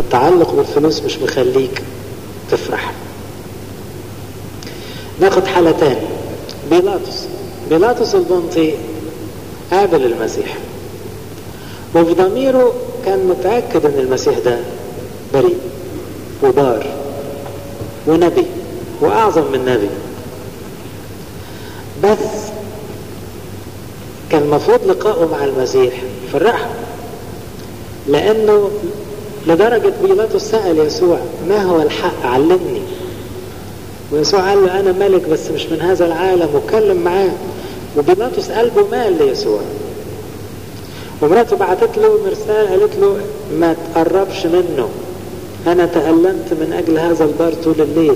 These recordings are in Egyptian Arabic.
التعلق بالفلوس مش مخليك تفرح ناخد حالة تاني بيلاطس بيلاطس البنطي قابل المسيح وفي ضميره كان متأكد ان المسيح ده بريء وبار ونبي واعظم من نبي بس كان المفروض لقائه مع المسيح فرحه لانه لدرجة بيلاطس سأل يسوع ما هو الحق علمني ويسوع قال له أنا ملك بس مش من هذا العالم وكلم معاه وبيلاطس قلبه مال ليسوع ومراته بعتت له مرسال قالت له ما تقربش منه أنا تألمت من أجل هذا البار طول الليل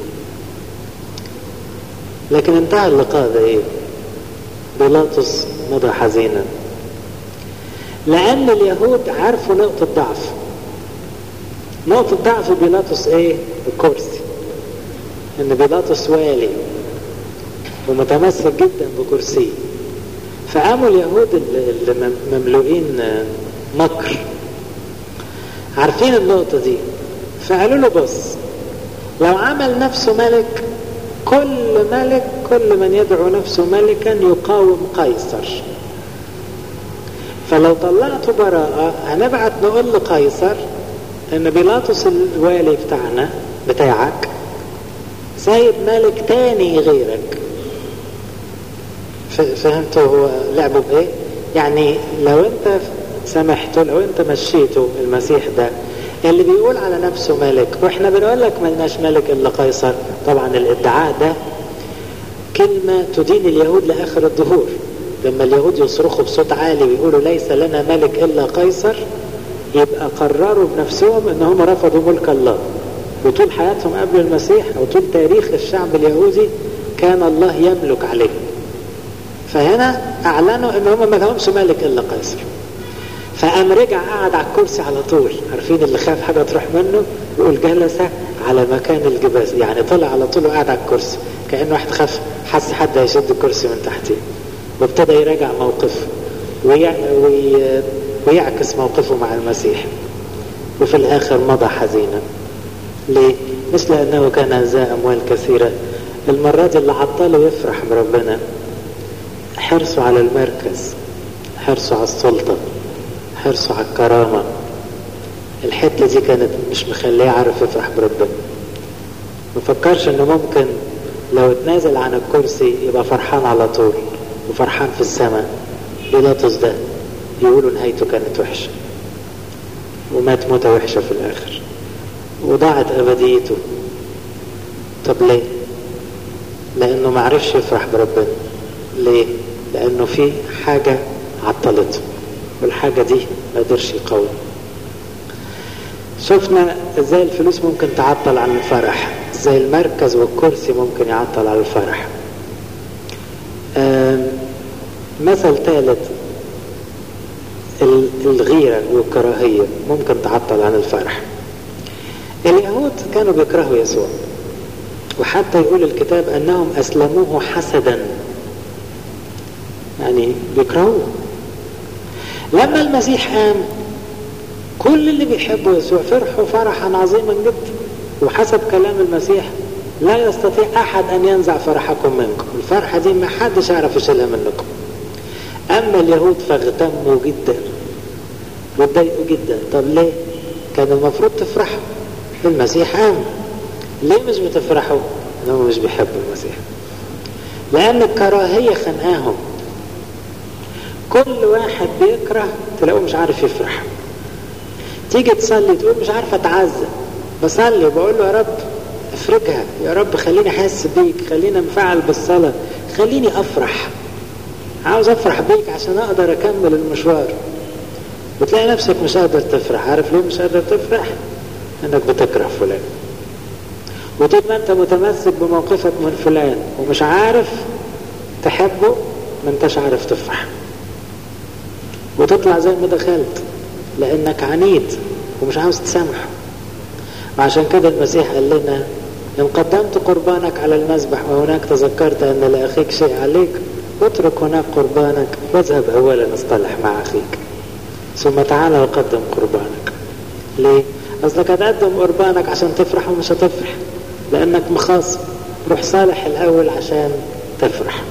لكن انتهى اللقاء ده إيه؟ بيلاطس مضى حزينا لأن اليهود عرفوا نقطة ضعف نقطة ضعف بيلاطس إيه؟ الكرسي إن بيلاطس والي ومتمسك جدا بكرسيه فقاموا اليهود اللي مملوئين مكر عارفين النقطة دي فقالوا له بص لو عمل نفسه ملك كل ملك كل من يدعو نفسه ملكا يقاوم قيصر فلو طلعته براءة هنبعت نقول لقيصر ان بيلاطس الوالي بتاعنا بتاعك سايب ملك تاني غيرك فهمتوا هو لعبوا بايه يعني لو انت سمحته لو انت مشيته المسيح ده اللي بيقول على نفسه ملك واحنا بنقول لك ملناش ملك الا قيصر طبعا الادعاء ده كلمة تدين اليهود لآخر الظهور لما اليهود يصرخوا بصوت عالي ويقولوا ليس لنا ملك إلا قيصر يبقى قرروا بنفسهم ان هم رفضوا ملك الله وطول حياتهم قبل المسيح او طول تاريخ الشعب اليهودي كان الله يملك عليه فهنا اعلنوا ان هم ما لهمش ملك الا قيصر فقام رجع قعد على الكرسي على طول عارفين اللي خاف حاجه تروح منه يقول جلس على مكان الجباس يعني طلع على طول وقعد على الكرسي كانه واحد خاف حس حد هيشد الكرسي من تحتيه وابتدى يراجع موقفه ويع... وي... ويعكس موقفه مع المسيح وفي الآخر مضى حزينا ليه؟ مثل أنه كان ذا أموال كثيرة المرة دي اللي عطله يفرح بربنا حرصه على المركز حرصه على السلطة حرصه على الكرامة الحتة دي كانت مش مخليه عارف يفرح بربنا ما فكرش انه ممكن لو اتنازل عن الكرسي يبقى فرحان على طول وفرحان في السماء بيلاطس ده يقولوا نهايته كانت وحشة ومات موتة وحشة في الآخر وضاعت أبديته طب ليه؟ لأنه ما عرفش يفرح بربنا ليه؟ لأنه في حاجة عطلته والحاجة دي ما قدرش يقاوم شفنا ازاي الفلوس ممكن تعطل عن الفرح ازاي المركز والكرسي ممكن يعطل عن الفرح مثل ثالث الغيرة والكراهية ممكن تعطل عن الفرح اليهود كانوا بيكرهوا يسوع وحتى يقول الكتاب أنهم أسلموه حسدا يعني بيكرهوه لما المسيح قام كل اللي بيحبوا يسوع فرحوا فرحا عظيما جدا وحسب كلام المسيح لا يستطيع أحد أن ينزع فرحكم منكم الفرحة دي ما حدش يعرف يشيلها منكم أما اليهود فاغتموا جدا واتضايقوا جدا طب ليه؟ كان المفروض تفرحوا المسيح قام ليه مش بتفرحوا؟ انهم مش بيحبوا المسيح لأن الكراهية خنقاهم كل واحد بيكره تلاقوه مش عارف يفرح تيجي تصلي تقول مش عارف اتعزى بصلي وبقول له يا رب افرجها يا رب خليني احس بيك خليني انفعل بالصلاه خليني افرح عاوز افرح بيك عشان اقدر اكمل المشوار وتلاقي نفسك مش قادر تفرح عارف ليه مش قادر تفرح انك بتكره فلان وطول ما انت متمسك بموقفك من فلان ومش عارف تحبه ما انتش عارف تفرح وتطلع زي ما دخلت لانك عنيد ومش عاوز تسامحه وعشان كده المسيح قال لنا ان قدمت قربانك على المذبح وهناك تذكرت ان لاخيك شيء عليك اترك هناك قربانك واذهب اولا اصطلح مع اخيك ثم تعال وقدم قربانك ليه اصلك هتقدم قربانك عشان تفرح ومش هتفرح لانك مخاصم روح صالح الاول عشان تفرح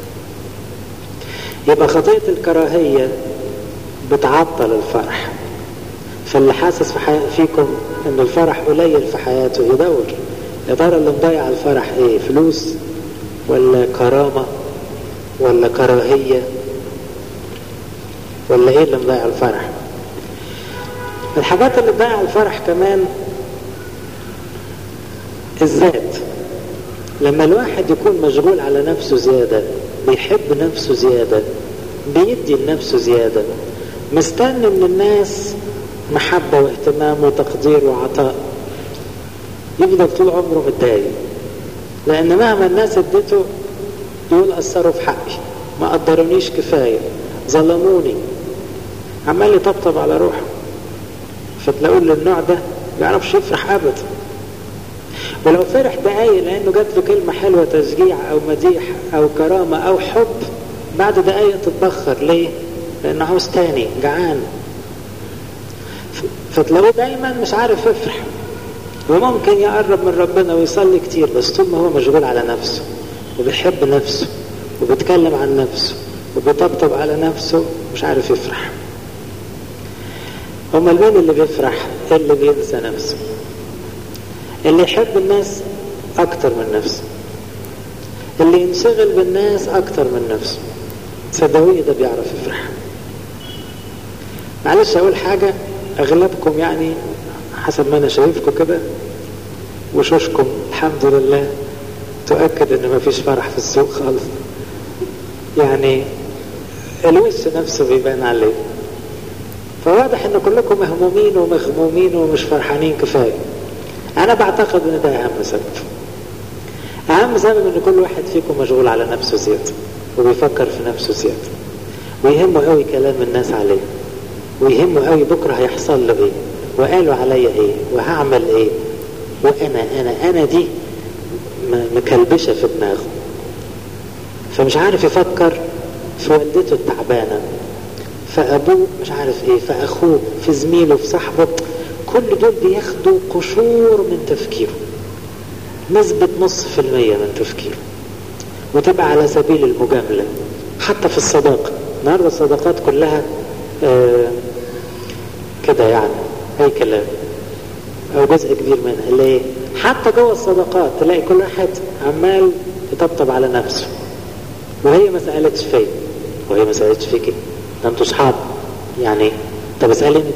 يبقى خطية الكراهية بتعطل الفرح فاللي حاسس في حي... فيكم ان الفرح قليل في حياته يدور يا ترى اللي مضيع الفرح ايه فلوس ولا كرامة ولا كراهية ولا ايه اللي مضيع الفرح الحاجات اللي تضيع الفرح كمان الذات لما الواحد يكون مشغول على نفسه زيادة بيحب نفسه زيادة بيدي لنفسه زيادة مستني من الناس محبة واهتمام وتقدير وعطاء يفضل طول عمره متضايق لأن مهما الناس اديته يقول أثروا في حقي ما قدرونيش كفاية ظلموني عمال يطبطب على روحه فتلاقوا النوع ده ما يعرفش يفرح أبدا ولو فرح دقايق لأنه جات له كلمة حلوة تشجيع أو مديح أو كرامة أو حب بعد دقايق تتبخر ليه؟ لأنه عاوز تاني جعان فتلاقوه دايما مش عارف يفرح وممكن يقرب من ربنا ويصلي كتير بس طول ما هو مشغول على نفسه وبيحب نفسه وبيتكلم عن نفسه وبيطبطب على نفسه مش عارف يفرح امال مين اللي بيفرح اللي بينسى نفسه اللي يحب الناس اكتر من نفسه اللي ينشغل بالناس اكتر من نفسه صدقوني ده بيعرف يفرح معلش اقول حاجه اغلبكم يعني حسب ما انا شايفكم كده وشوشكم الحمد لله تؤكد ان مفيش فرح في السوق خالص يعني الوش نفسه بيبان عليه فواضح ان كلكم مهمومين ومغمومين ومش فرحانين كفايه انا بعتقد ان ده اهم سبب اهم سبب ان كل واحد فيكم مشغول على نفسه زياده وبيفكر في نفسه زياده ويهمه قوي كلام الناس عليه ويهمه قوي بكره هيحصل له ايه وقالوا عليا ايه وهعمل ايه وانا انا انا دي مكلبشه في دماغه فمش عارف يفكر في والدته التعبانه فابوه مش عارف ايه فاخوه في زميله في صاحبه كل دول بياخدوا قشور من تفكيره نسبة نص في المية من تفكيره وتبقى على سبيل المجاملة حتى في الصداقة النهاردة الصداقات كلها آه كده يعني اي كلام او جزء كبير منها ليه حتى جوه الصداقات تلاقي كل واحد عمال يطبطب على نفسه وهي ما سالتش فيا وهي ما سالتش فيكي ده انتوا اصحاب يعني طب اسالي انت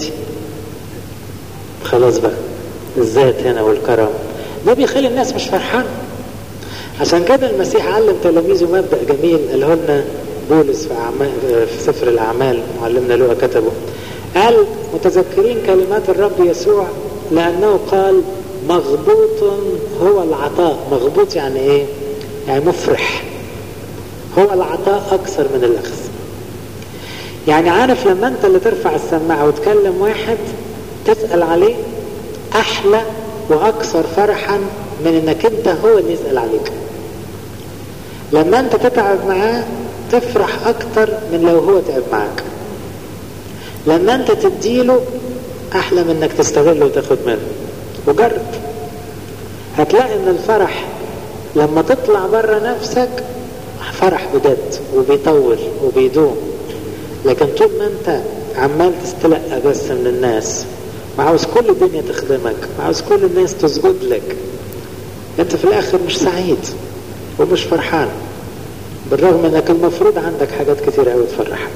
خلاص بقى الذات هنا والكرم ده بيخلي الناس مش فرحانه عشان كده المسيح علم تلاميذه مبدا جميل قاله لنا بولس في أعمال في سفر الاعمال معلمنا لوقا كتبه قال متذكرين كلمات الرب يسوع لأنه قال مغبوط هو العطاء مغبوط يعني ايه يعني مفرح هو العطاء أكثر من الأخذ يعني عارف لما أنت اللي ترفع السماعة وتكلم واحد تسأل عليه أحلى وأكثر فرحا من أنك أنت هو اللي يسأل عليك لما أنت تتعب معاه تفرح أكتر من لو هو تعب معاك لما انت تديله احلى من انك تستغله وتاخد منه وجرب هتلاقي ان الفرح لما تطلع بره نفسك فرح بجد وبيطول وبيدوم لكن طول ما انت عمال تستلقى بس من الناس وعاوز كل الدنيا تخدمك وعاوز كل الناس تسجد لك انت في الاخر مش سعيد ومش فرحان بالرغم انك المفروض عندك حاجات كتير قوي تفرحك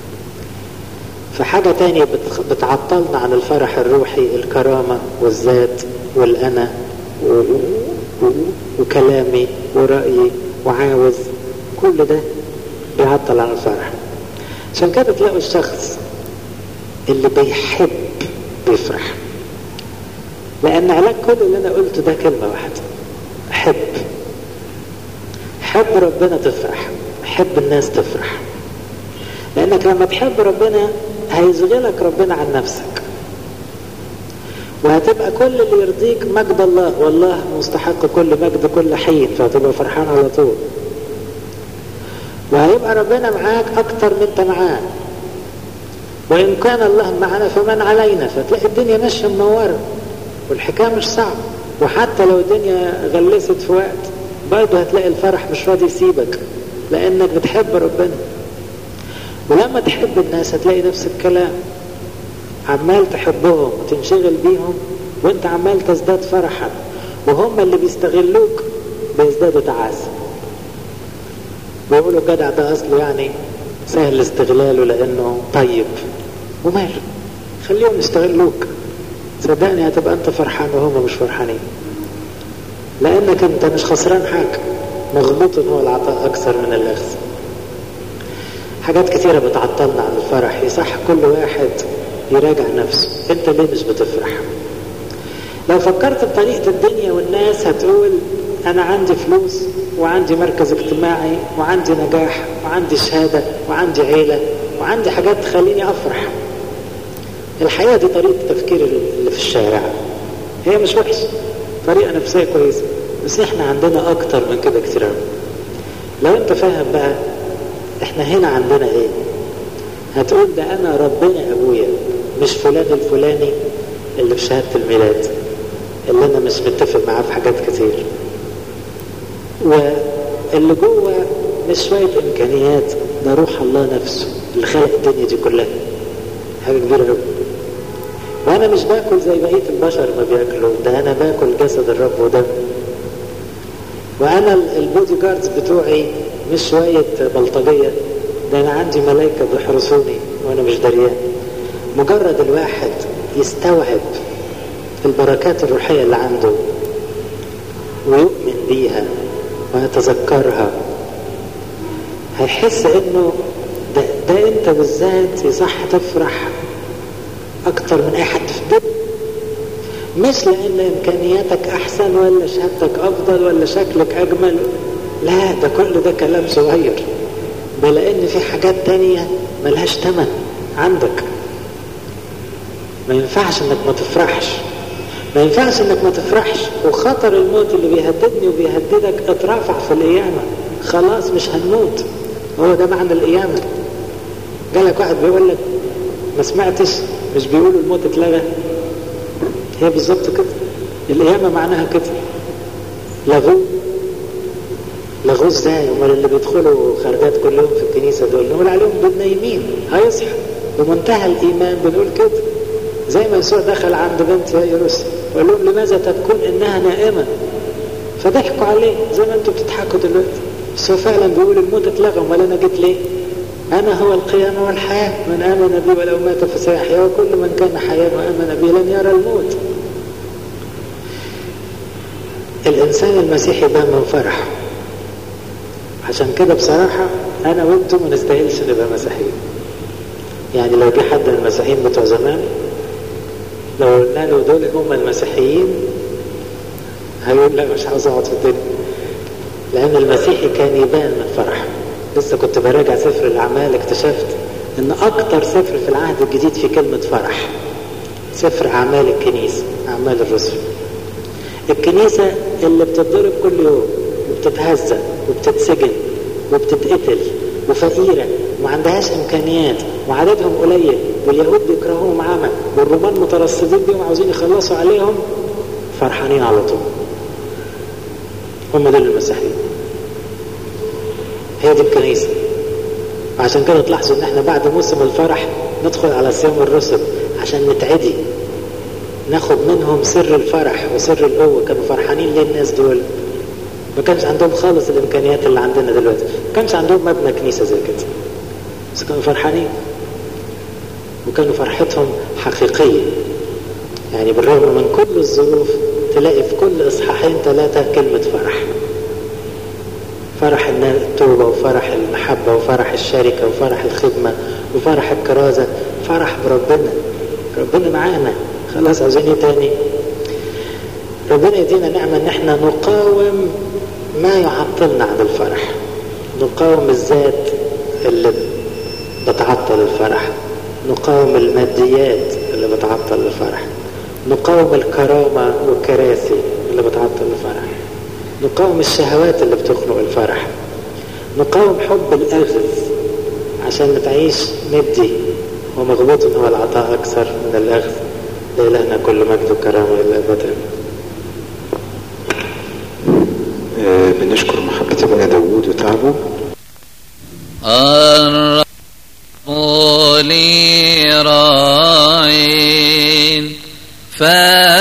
فحاجة تانية بتعطلنا عن الفرح الروحي الكرامة والذات والأنا و... و... وكلامي ورأيي وعاوز كل ده بيعطل عن الفرح عشان كده تلاقوا الشخص اللي بيحب بيفرح لأن علاج كل اللي أنا قلته ده كلمة واحدة حب حب ربنا تفرح حب الناس تفرح لأنك لما تحب ربنا هيشغلك ربنا عن نفسك وهتبقى كل اللي يرضيك مجد الله والله مستحق كل مجد كل حين فهتبقى فرحان على طول وهيبقى ربنا معاك اكتر من انت معاه وان كان الله معنا فمن علينا فتلاقي الدنيا ماشيه منوره والحكاية مش صعبة وحتى لو الدنيا غلست في وقت برضه هتلاقي الفرح مش راضي يسيبك لأنك بتحب ربنا ولما تحب الناس هتلاقي نفس الكلام عمال تحبهم وتنشغل بيهم وانت عمال تزداد فرحا وهم اللي بيستغلوك بيزدادوا تعاسة بيقولوا الجدع ده اصله يعني سهل استغلاله لانه طيب وماله خليهم يستغلوك صدقني هتبقى انت فرحان وهم مش فرحانين لانك انت مش خسران حاجه مغبوط هو العطاء اكثر من الاخذ حاجات كثيره بتعطلنا عن الفرح يصح كل واحد يراجع نفسه انت ليه مش بتفرح لو فكرت بطريقه الدنيا والناس هتقول انا عندي فلوس وعندي مركز اجتماعي وعندي نجاح وعندي شهاده وعندي عيله وعندي حاجات تخليني افرح الحقيقه دي طريقه التفكير اللي في الشارع هي مش وحشه طريقه نفسيه كويسه بس احنا عندنا اكتر من كده كتير قوي لو انت فاهم بقى احنا هنا عندنا ايه هتقول ده انا ربنا ابويا مش فلان الفلاني اللي في شهاده الميلاد اللي انا مش متفق معاه في حاجات كتير واللي جوه مش شويه امكانيات ده روح الله نفسه اللي خلق الدنيا دي كلها حاجه كبيره قوي وانا مش باكل زي بقيه البشر ما بياكلوا ده انا باكل جسد الرب ودم وانا البودي جاردز بتوعي مش شويه بلطجيه ده انا عندي ملائكه بيحرسوني وانا مش دريان مجرد الواحد يستوعب البركات الروحيه اللي عنده ويؤمن بيها ويتذكرها هيحس انه ده, ده انت بالذات يصح تفرح اكتر من اي حد في الدنيا مش لان امكانياتك احسن ولا شهادتك افضل ولا شكلك اجمل لا ده كل ده كلام صغير بل ان في حاجات تانية ملهاش تمن عندك ما ينفعش انك ما تفرحش ما ينفعش انك ما تفرحش وخطر الموت اللي بيهددني وبيهددك اترافع في القيامة خلاص مش هنموت هو ده معنى القيامة جالك واحد بيقول لك ما سمعتش مش بيقولوا الموت اتلغى هي بالظبط كده القيامة معناها كده لغوه لغوه ازاي امال اللي بيدخلوا خارجات كل يوم في الكنيسة دول نقول عليهم دول نايمين هيصحى بمنتهى الايمان بنقول كده زي ما يسوع دخل عند بنت يايروس وقال لهم لماذا تبكون انها نائمة فضحكوا عليه زي ما انتم بتضحكوا دلوقتي بس هو فعلا بيقول الموت اتلغى امال انا جيت ليه؟ انا هو القيامة والحياة من امن بي ولو مات فسيحيا وكل من كان حيا وامن بي لن يرى الموت الانسان المسيحي ده من فرح عشان كده بصراحة انا وانتم ما نستاهلش نبقى مسيحيين يعني لو جه حد من المسيحيين بتوع زمان لو قلنا له دول هم المسيحيين هيقول لا مش عاوز اقعد في الدنيا لان المسيحي كان يبان من فرح لسه كنت براجع سفر الاعمال اكتشفت ان اكتر سفر في العهد الجديد في كلمة فرح سفر اعمال الكنيسة اعمال الرسل الكنيسة اللي بتتضرب كل يوم وبتتهزأ وبتتسجن وبتتقتل وفقيرة وما عندهاش امكانيات وعددهم قليل واليهود بيكرهوهم عمى والرومان مترصدين بيهم عاوزين يخلصوا عليهم فرحانين على طول هم دول المسيحيين هي دي الكنيسة عشان كده تلاحظوا ان احنا بعد موسم الفرح ندخل على صيام الرسل عشان نتعدي ناخد منهم سر الفرح وسر القوة كانوا فرحانين ليه الناس دول ما كانش عندهم خالص الامكانيات اللي عندنا دلوقتي ما كانش عندهم مبنى كنيسة زي كده بس كانوا فرحانين وكانوا فرحتهم حقيقية يعني بالرغم من كل الظروف تلاقي في كل اصحاحين ثلاثة كلمة فرح فرح التوبة وفرح المحبة وفرح الشركة وفرح الخدمة وفرح الكرازة فرح بربنا ربنا معانا خلاص عاوزين ايه تاني ربنا يدينا نعمة ان احنا نقاوم ما يعطلنا عن الفرح نقاوم الذات اللي بتعطل الفرح نقاوم الماديات اللي بتعطل الفرح نقاوم الكرامة والكراسي اللي بتعطل الفرح نقاوم الشهوات اللي بتخنق الفرح نقاوم حب الأخذ عشان نتعيش ندي ومغبوط هو العطاء أكثر من الأخذ لإلهنا كل مجد وكرامة إلى أبدا آه، بنشكر محبة ابونا داوود وتعبه الرب لي راعٍ